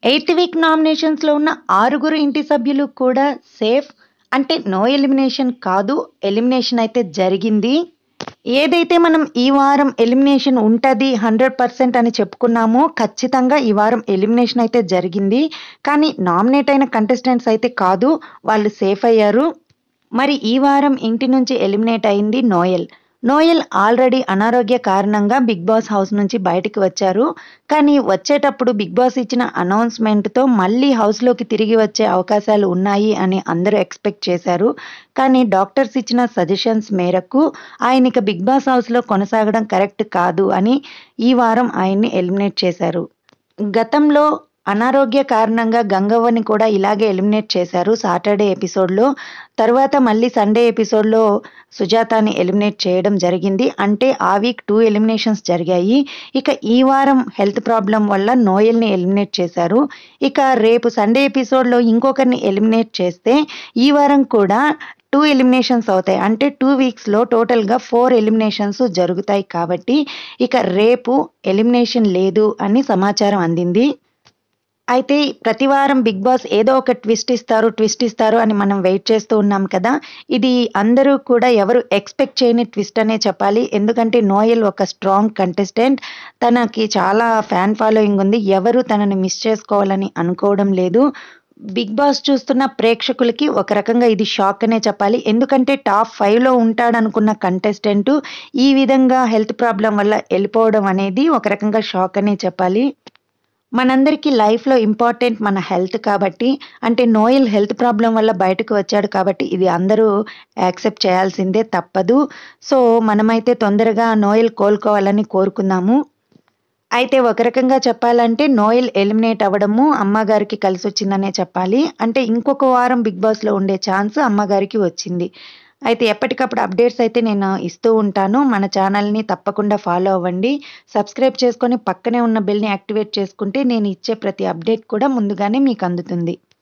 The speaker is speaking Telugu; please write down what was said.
ఎయిత్ వీక్ నామినేషన్స్లో ఉన్న ఆరుగురు ఇంటి సభ్యులు కూడా సేఫ్ అంటే నో ఎలిమినేషన్ కాదు ఎలిమినేషన్ అయితే జరిగింది ఏదైతే మనం ఈ వారం ఎలిమినేషన్ ఉంటుంది హండ్రెడ్ పర్సెంట్ అని చెప్పుకున్నామో ఖచ్చితంగా ఈ వారం ఎలిమినేషన్ అయితే జరిగింది కానీ నామినేట్ అయిన కంటెస్టెంట్స్ అయితే కాదు వాళ్ళు సేఫ్ అయ్యారు మరి ఈ వారం ఇంటి నుంచి ఎలిమినేట్ అయింది నోయల్ నోయల్ ఆల్రెడీ అనారోగ్య కారణంగా బిగ్ బాస్ హౌస్ నుంచి బయటికి వచ్చారు కానీ వచ్చేటప్పుడు బిగ్ బాస్ ఇచ్చిన అనౌన్స్మెంట్తో మళ్ళీ హౌస్లోకి తిరిగి వచ్చే అవకాశాలు ఉన్నాయి అని అందరూ ఎక్స్పెక్ట్ చేశారు కానీ డాక్టర్స్ ఇచ్చిన సజెషన్స్ మేరకు ఆయన ఇక బిగ్ బాస్ హౌస్లో కొనసాగడం కరెక్ట్ కాదు అని ఈ వారం ఆయన్ని ఎలిమినేట్ చేశారు గతంలో అనారోగ్య కారణంగా గంగవ్వని కూడా ఇలాగే ఎలిమినేట్ చేశారు సాటర్డే ఎపిసోడ్లో తర్వాత మళ్ళీ సండే ఎపిసోడ్లో సుజాతాని ఎలిమినేట్ చేయడం జరిగింది అంటే ఆ వీక్ టూ ఎలిమినేషన్స్ జరిగాయి ఇక ఈ వారం హెల్త్ ప్రాబ్లం వల్ల నోయల్ని ఎలిమినేట్ చేశారు ఇక రేపు సండే ఎపిసోడ్లో ఇంకొకరిని ఎలిమినేట్ చేస్తే ఈ వారం కూడా టూ ఎలిమినేషన్స్ అవుతాయి అంటే టూ వీక్స్లో టోటల్గా ఫోర్ ఎలిమినేషన్స్ జరుగుతాయి కాబట్టి ఇక రేపు ఎలిమినేషన్ లేదు అని సమాచారం అందింది అయితే ప్రతి వారం బిగ్ బాస్ ఏదో ఒక ట్విస్ట్ ఇస్తారు ట్విస్ట్ ఇస్తారు అని మనం వెయిట్ చేస్తూ ఉన్నాం కదా ఇది అందరూ కూడా ఎవరు ఎక్స్పెక్ట్ చేయని ట్విస్ట్ అనే చెప్పాలి ఎందుకంటే నోయల్ ఒక స్ట్రాంగ్ కంటెస్టెంట్ తనకి చాలా ఫ్యాన్ ఫాలోయింగ్ ఉంది ఎవరు తనని మిస్ చేసుకోవాలని అనుకోవడం లేదు బిగ్ బాస్ చూస్తున్న ప్రేక్షకులకి ఒక రకంగా ఇది షాక్ అనే చెప్పాలి ఎందుకంటే టాప్ ఫైవ్లో ఉంటాడనుకున్న కంటెస్టెంట్ ఈ విధంగా హెల్త్ ప్రాబ్లం వల్ల వెళ్ళిపోవడం అనేది ఒక రకంగా షాక్ అనే చెప్పాలి మనందరికీ లైఫ్లో ఇంపార్టెంట్ మన హెల్త్ కాబట్టి అంటే నోయల్ హెల్త్ ప్రాబ్లం వల్ల బయటకు వచ్చాడు కాబట్టి ఇది అందరూ యాక్సెప్ట్ చేయాల్సిందే తప్పదు సో మనమైతే తొందరగా నోయల్ కోలుకోవాలని కోరుకుందాము అయితే ఒక రకంగా చెప్పాలంటే నోయల్ ఎలిమినేట్ అవ్వడము అమ్మగారికి కలిసి వచ్చిందనే చెప్పాలి అంటే ఇంకొక వారం బిగ్ బాస్లో ఉండే ఛాన్స్ అమ్మగారికి వచ్చింది అయితే ఎప్పటికప్పుడు అప్డేట్స్ అయితే నేను ఇస్తూ ఉంటాను మన ఛానల్ని తప్పకుండా ఫాలో అవ్వండి సబ్స్క్రైబ్ చేసుకొని పక్కనే ఉన్న బెల్ని యాక్టివేట్ చేసుకుంటే నేను ఇచ్చే ప్రతి అప్డేట్ కూడా ముందుగానే మీకు అందుతుంది